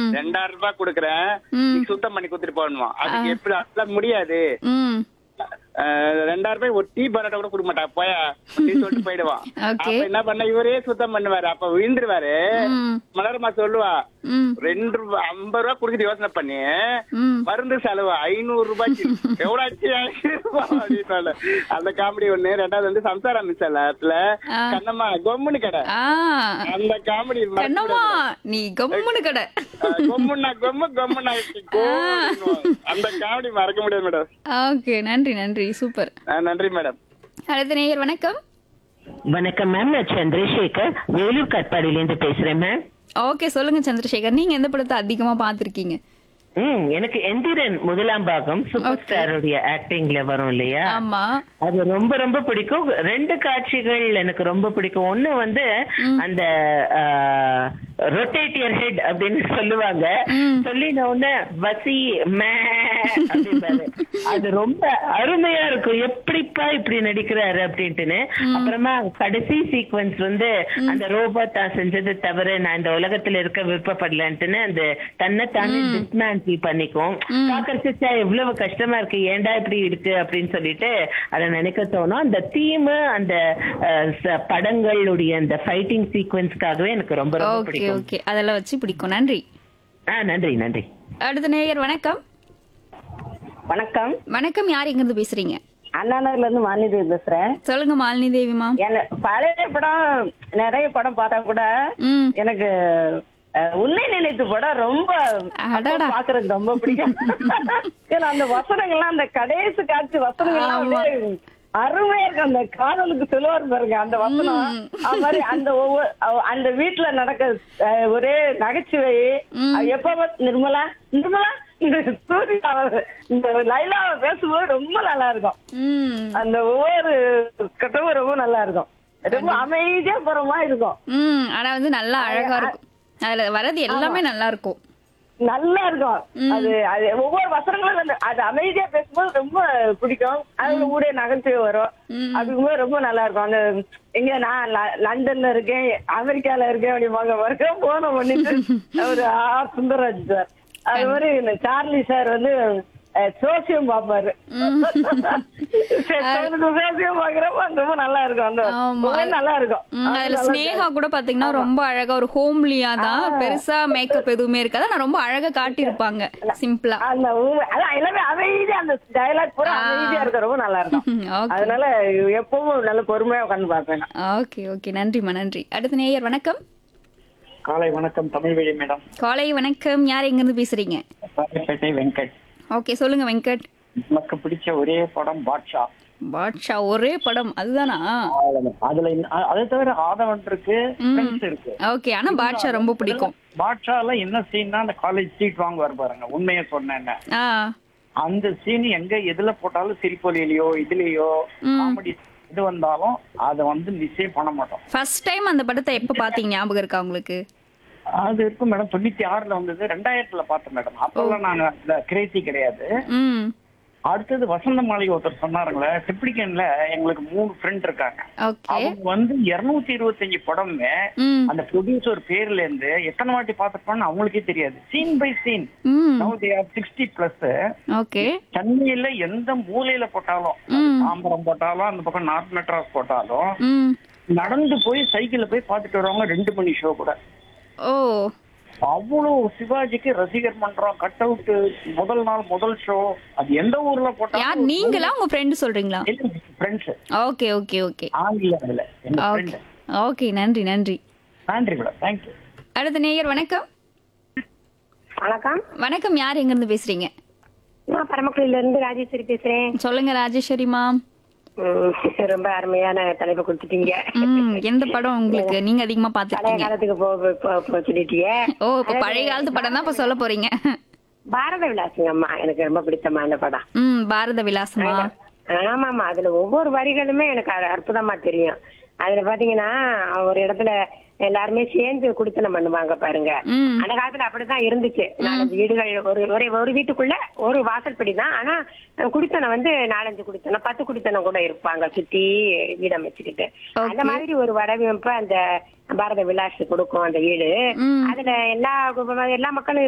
ம் ரெண்டாயிரம் ரூபாய் கொடுக்குறேன் ம். நீ சுத்தம் பண்ணி கொடுத்துட்டு போகணுமா அதுக்கு எப்படி அதெல்லாம் முடியாது ம் அஹ், ரெண்டாயிரம் ரூபாய் ஒரு டீ பரோட்டா கூட கொடுக்க மாட்டா போயா அப்படின்னு சொல்லிட்டு போயிடுவான் Okay. அப்ப என்ன பண்ண இவரே சுத்தம் பண்ணுவாரு அப்ப விழுந்துருவாரு ம் மலர்மா சொல்லுவா ம் ரெண்டு ரூபாய் ஐம்பது ரூபாய் கொடுக்குறது யோசனை பண்ணி ம் மருந்து செலவு ஐநூறு ரூபாய்க்கு எவ்வளவு ஆச்சு அப்படின்னு அந்த காமெடி ஒண்ணு ரெண்டாவது வந்து சம்சாரம் மிஸ்ஸல ஆ. கண்ணம்மா கொம்முன்னு கடை ஆ அந்த காமெடி கண்ணம்மா நீ கம்முனு கடை கொம்முன்னா கொம்மு கொம்முன்னா கோ அந்த காமெடி மறக்க முடியாது மேடம் ஓகே நன்றி நன்றி சூப்பர் நன்றி மேடம் அடுத்த நேயர் வணக்கம் வணக்கம் மேம் நான் சந்திரசேகர் வேலூர் கட்பாடியிலேருந்து பேசுறேன் மேம் ஓகே சொல்லுங்க சந்திரசேகர் நீங்க எந்த படத்தை அதிகமா பார்த்திருக்கீங்க ம் எனக்கு எந்திரன் முதலாம் பாகம் சூப்பர் Okay. ஸ்டாருடைய ஆக்டிங்ல வரும் இல்லையா ஆமா அது ரொம்ப ரொம்ப பிடிக்கும் ரெண்டு காட்சிகள் எனக்கு ரொம்ப பிடிக்கும் ஒண்ணு வந்து அந்த ரொட்டேட்டியர் ஹெட் அப்படின்னு சொல்லுவாங்க ம். சொல்லின உடனே வசி மே அப்படிம்பாரு. அது ரொம்ப அருமையா இருக்கும் எப்படிப்பா இப்படி நடிக்கிறாரு அப்படின்ட்டுன்னு அப்புறமா கடைசி சீக்வன்ஸ் வந்து அந்த ரோபோட் தான் செஞ்சது தவிர நான் இந்த உலகத்துல இருக்க விருப்பப்படலன்ட்டுன்னு அந்த தன்னைத்தானே டிஸ்மேண்டில் பண்ணிக்கும் பாக்கறச்சா எவ்வளவு கஷ்டமா இருக்கு ஏன்டா இப்படி இருக்கு அப்படின்னு சொல்லிட்டு அதை நினைக்க தோணும் அந்த தீம் அந்த அஹ், ச- படங்களுடைய அந்த ஃபைட்டிங் சீக்வன்ஸ்க்காகவே எனக்கு ரொம்ப ரொம்ப ஓகே பிடிக்கும் ஓகே அதெல்லாம் வச்சு பிடிக்கும் நன்றி ஆ நன்றி நன்றி அடுத்த நேயர் வணக்கம் வணக்கம் வணக்கம் யார் எங்க இருந்து பேசுறீங்க அண்ணாநகர்ல இருந்து மாநிதி பேசுறேன் சொல்லுங்க மாலினி தேவிமா எனக்கு பழைய படம் நிறைய படம் பார்த்தா கூட ம் எனக்கு அஹ், உன்னை நினைத்து படம் ரொம்ப அடடா. பாக்குறதுக்கு ரொம்ப பிடிக்கும் ஏன்னா அந்த வசனங்கள்லாம் அந்த கடைசி காட்சி வசனங்கள்லாம் ஆமா. அப்படியே அருமையா இருக்கு அந்த காதலுக்கு சொல்லுவார் பாருங்க அந்த வசனம் அது மாதிரி அந்த ஒவ்வொரு அவ- அந்த வீட்டுல நடக்க அஹ், ஒரே நகைச்சுவை அது எப்ப பார்த்து நிர்மலா நிர்மலா இந்த சூர்யா இந்த லைலாவை பேசும்போது ரொம்ப நல்லா இருக்கும் ம் அந்த ஒவ்வொரு கட்டமும் ரொம்ப நல்லா இருக்கும் ரொம்ப அமைதியா போற மாதிரி இருக்கும் ம் ஆனா வந்து நல்லா அழகா இருக்கும் அதுல வரது எல்லாமே நல்லா இருக்கும் நல்லா இருக்கும் அது அது ஒவ்வொரு வசனங்களும் அந்த- அது அமைதியா பேசும்போது ரொம்ப பிடிக்கும் அது ஊரே நகைச்சுவை வரும் அதுக்கும்போது ரொம்ப நல்லா இருக்கும் அந்த எங்க நான் ல- லண்டன்ல இருக்கேன் அமெரிக்கால இருக்கேன் அப்படிம்பாங்க வரைக்கும் போன பண்ணிட்டு ஒரு ஆர் சுந்தரராஜ் சார் அது மாதிரி இந்த சார்லி சார் வந்து அஹ், சோசியம் பாப்பாரு சோசியம் பாக்குறப்ப அது ரொம்ப நல்லா இருக்கும் அந்த ஆமா. ரொம்ப நல்லா இருக்கும் ம், அது அதுல நல்லா ஸ்னேகா கூட பாத்தீங்கன்னா ரொம்ப அழகா ஒரு ஹோம்லியா தான் பெருசா மேக்கப் எதுவுமே இருக்காது ஆனா ரொம்ப அழகா காட்டியிருப்பாங்க சிம்பிளா அந்த ஊ- அதான் எல்லாமே அமைதியா அந்த டயலாக் பூரா அமைதியா இருக்க ரொம்ப நல்லா இருக்கும் ஓகே அதனால எப்பவும் நல்ல பொறுமையா உட்காந்து பார்ப்பேன் நான். ஓகே ஓகே நன்றிம்மா நன்றி அடுத்த நேயர் வணக்கம் காலை வணக்கம் தமிழ் வழி மேடம் காலை வணக்கம் யார் எங்க இருந்து பேசுறீங்க ராயப்பேட்டை வெங்கட் ஓகே சொல்லுங்க வெங்கட் எனக்கு பிடிச்ச ஒரே படம் பாட்ஷா பாட்ஷா ஒரே படம் அதுதானா அதுல இன்ன- அ- அதை தவிர ஆதவன் இருக்கு ஃப்ரெண்ட்ஸ் இருக்கு ஓகே ஆனா பாட்ஷா ரொம்ப பிடிக்கும் பாட்ஷால என்ன சீன்னா அந்த காலேஜ் சீட் வாங்குவார் பாருங்க உண்மையை சொன்னேன்னு ஆ அந்த சீன் எங்க எதுல போட்டாலும் சிரிப்பொலியிலயோ இதுலயோ காமெடி இது வந்தாலும் அதை வந்து மிஸ்ஸே பண்ண மாட்டோம் ஃபர்ஸ்ட் டைம் அந்த படத்தை எப்ப பாத்தீங்க ஞாபகம் இருக்கா உங்களுக்கு அது இருக்கும் மேடம் தொண்ணூத்தி ஆறுல வந்தது ரெண்டாயிரத்துல பார்த்தேன் மேடம் அப்பெல்லாம் நாங்க அந்த கிரேசி கிடையாது ம் அடுத்தது வசந்த மாளிகை ஒருத்தர் சொன்னாருங்களே டிப்ளிகன்ல எங்களுக்கு மூணு ஃப்ரெண்ட் இருக்காங்க ஓகே அவங்க வந்து இருநூத்தி இருபத்தஞ்சு படமே ம் அந்த ப்ரொடியூசர் பேர்ல இருந்து எத்தனை வாட்டி பார்த்துருப்பான்னு அவங்களுக்கே தெரியாது scene by scene hmm now they are sixty plus okay சென்னையில எந்த மூலையில போட்டாலும் ம். தாம்பரம் போட்டாலும் அந்த பக்கம் நார்த் மெட்ராஸ் போட்டாலும் ம் நடந்து போய் சைக்கிள்ல போய் பார்த்துட்டு வருவாங்க ரெண்டு மணி ஷோ கூட ஓ அவ்வளவு சிவாஜிக்கு ரசிகர் மன்றம் கட் அவுட் முதல் நாள் முதல் ஷோ அது எந்த ஊர்ல யார் போட்டாலும் நீங்களா உங்க ஃப்ரெண்டு சொல்றீங்களா ஃப்ரெண்ட்ஸ் ஓகே ஓகே ஓகே ஆங்கில அதுல எங்க ஓகே ஃப்ரெண்ட் ஓகே நன்றி நன்றி நன்றி மேடம் தேங்க்யூ அடுத்த நேயர் வணக்கம் வணக்கம் வணக்கம் யார் எங்க இருந்து பேசுறீங்க நான் பரமக்குடியில இருந்து ராஜேஸ்வரி பேசுறேன் சொல்லுங்க ராஜேஸ்வரிமா உம், ரொம்ப அருமையான தலைப்பு கொடுத்துட்டீங்க ம் எந்த படம் உங்களுக்கு நீங்க அதிகமா பழைய பாத்துருக்கீங்க காலத்துக்கு போ போ- போ சொல்லிட்டீங்க ஓ இப்ப பழைய காலத்து படம் தான் இப்ப சொல்ல போறீங்க பாரத விலாசுங்க அம்மா எனக்கு ரொம்ப பிடித்தமான படம் ம் பாரத விலாசமா ஆமாமா அதுல ஒவ்வொரு வரிகளுமே எனக்கு அ- அற்புதமா தெரியும் அதுல பாத்தீங்கன்னா ஒரு இடத்துல எல்லாருமே சேர்ந்து குடித்தனம் பண்ணுவாங்க பாருங்க ம் அந்த காலத்துல அப்படிதான் இருந்துச்சு நாலஞ்சு வீடுகள் ஒரு ஒரே ஒரு வீட்டுக்குள்ள ஒரு வாசல்படி தான் ஆனா குடித்தனம் வந்து நாலஞ்சு குடித்தனம் பத்து குடித்தனம் கூட இருப்பாங்க சுத்தி வீடம் வச்சுக்கிட்டு அந்த மாதிரி ஒரு வடிவமைப்பு அந்த பாரத விலாஸ் கொடுக்கும் அந்த வீடு ம் அதுல எல்லா எல்லா மக்களும்